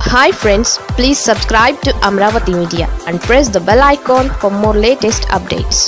hi friends please subscribe to Amaravati media and press the bell icon for more latest updates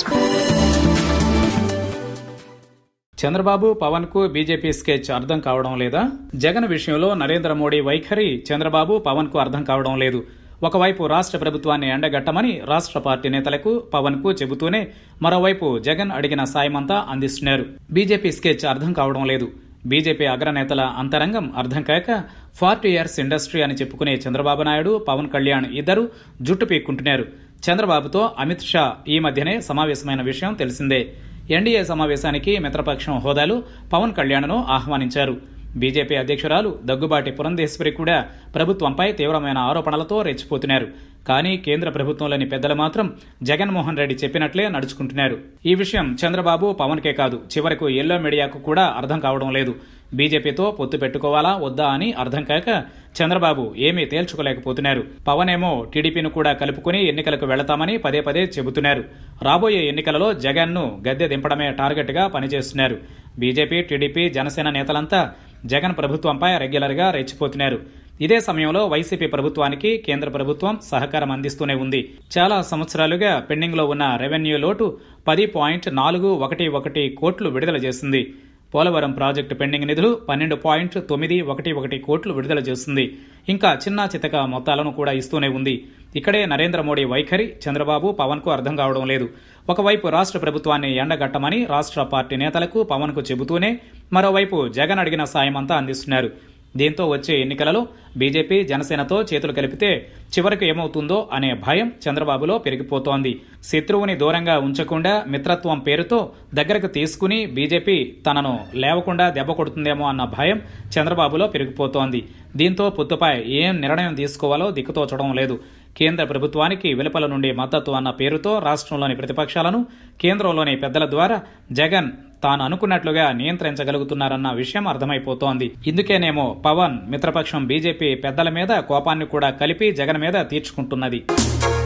Chandrababu Pawan కు BJP sketch అర్థం కావడం లేదా జగన్ విషయంలో నరేంద్ర మోడీ వైఖరి చంద్రబాబు పవన్ కు అర్థం కావడం లేదు ఒకవైపు రాష్ట్ర ప్రభుత్వాన్ని ఎండగట్టమని రాష్ట్ర పార్టీ నేతలకు పవన్ కు చెబుతూనే మరోవైపు జగన్ అడిగిన సాయమంతా అందిస్తున్నారు బీజేపీ స్కెచ్ అర్థం కావడం లేదు బీజేపీ అగ్రనేతల అంతరంగం అర్థం కాక ఫార్టీ ఇయర్స్ ఇండస్ట్రీ అని చెప్పుకునే చంద్రబాబు నాయుడు పవన్ కళ్యాణ్ ఇద్దరు జుట్టు పీక్కుంటున్నారు చంద్రబాబుతో అమిత్ షా ఈ మధ్యనే సమావేశమైన విషయం తెలిసిందే ఎన్డీఏ సమావేశానికి మిత్రపక్షం హోదాలు పవన్ కళ్యాణ్ను ఆహ్వానించారు బీజేపీ అధ్యక్షురాలు దగ్గుబాటి పురంధేశ్వరి కూడా ప్రభుత్వంపై తీవ్రమైన ఆరోపణలతో రెచ్చిపోతున్నారు కానీ కేంద్ర ప్రభుత్వంలోని పెద్దలు మాత్రం జగన్మోహన్ రెడ్డి చెప్పినట్లే నడుచుకుంటున్నారు ఈ విషయం చంద్రబాబు పవన్కే కాదు చివరకు ఎల్లో మీడియాకు కూడా అర్థం కావడం లేదు బీజేపీతో పొత్తు పెట్టుకోవాలా వద్దా అని అర్థం కాక చంద్రబాబు ఏమీ తేల్చుకోలేకపోతున్నారు పవన్ ఏమో టీడీపీని కూడా కలుపుకుని ఎన్నికలకు వెళతామని పదే పదే చెబుతున్నారు రాబోయే ఎన్నికలలో జగన్ను గద్దె దింపడమే టార్గెట్గా పనిచేస్తున్నారు బీజేపీ టీడీపీ జనసేన నేతలంతా జగన్ ప్రభుత్వంపై రెగ్యులర్గా రెచ్చిపోతున్నారు ఇదే సమయంలో వైసీపీ ప్రభుత్వానికి కేంద్ర ప్రభుత్వం సహకారం అందిస్తూనే ఉంది చాలా సంవత్సరాలుగా పెండింగ్లో ఉన్న రెవెన్యూ లోటు పది పాయింట్ నాలుగు ఒకటి ఒకటి కోట్లు విడుదల చేసింది పోలవరం ప్రాజెక్టు పెండింగ్ నిధులు పన్నెండు పాయింట్ తొమ్మిది ఒకటి ఒకటి కోట్లు విడుదల చేస్తుంది ఇంకా చిన్న చితక మొత్తాలను కూడా ఇస్తూనే ఉంది ఇక్కడే నరేంద్ర మోడీ వైఖరి చంద్రబాబు పవన్ కు అర్థం కావడం లేదు ఒకవైపు రాష్ట్ర ప్రభుత్వాన్ని ఎండగట్టమని రాష్ట్ర పార్టీ నేతలకు పవన్ కు చెబుతూనే మరోవైపు జగన్ అడిగిన సాయం అంతా అందిస్తున్నారు దీంతో వచ్చే ఎన్నికలలో బీజేపీ జనసేనతో చేతులు కలిపితే చివరికి ఏమవుతుందో అనే భయం చంద్రబాబులో పెరిగిపోతోంది శత్రువుని దూరంగా ఉంచకుండా మిత్రత్వం పేరుతో దగ్గరకు తీసుకుని బీజేపీ తనను లేవకుండా దెబ్బ కొడుతుందేమో అన్న భయం చంద్రబాబులో పెరిగిపోతోంది దీంతో పొత్తుపై ఏం నిర్ణయం తీసుకోవాలో దిక్కుతోచడం లేదు కేంద్ర ప్రభుత్వానికి వెలుపల నుండి మద్దతు అన్న పేరుతో రాష్ట్రంలోని ప్రతిపక్షాలను కేంద్రంలోని పెద్దల ద్వారా జగన్ తాను అనుకున్నట్లుగా నియంత్రించగలుగుతున్నారన్న విషయం అర్థమైపోతోంది ఇందుకేనేమో పవన్ మిత్రపక్షం బీజేపీ పెద్దల మీద కోపాన్ని కూడా కలిపి జగన్ మీద తీర్చుకుంటున్నది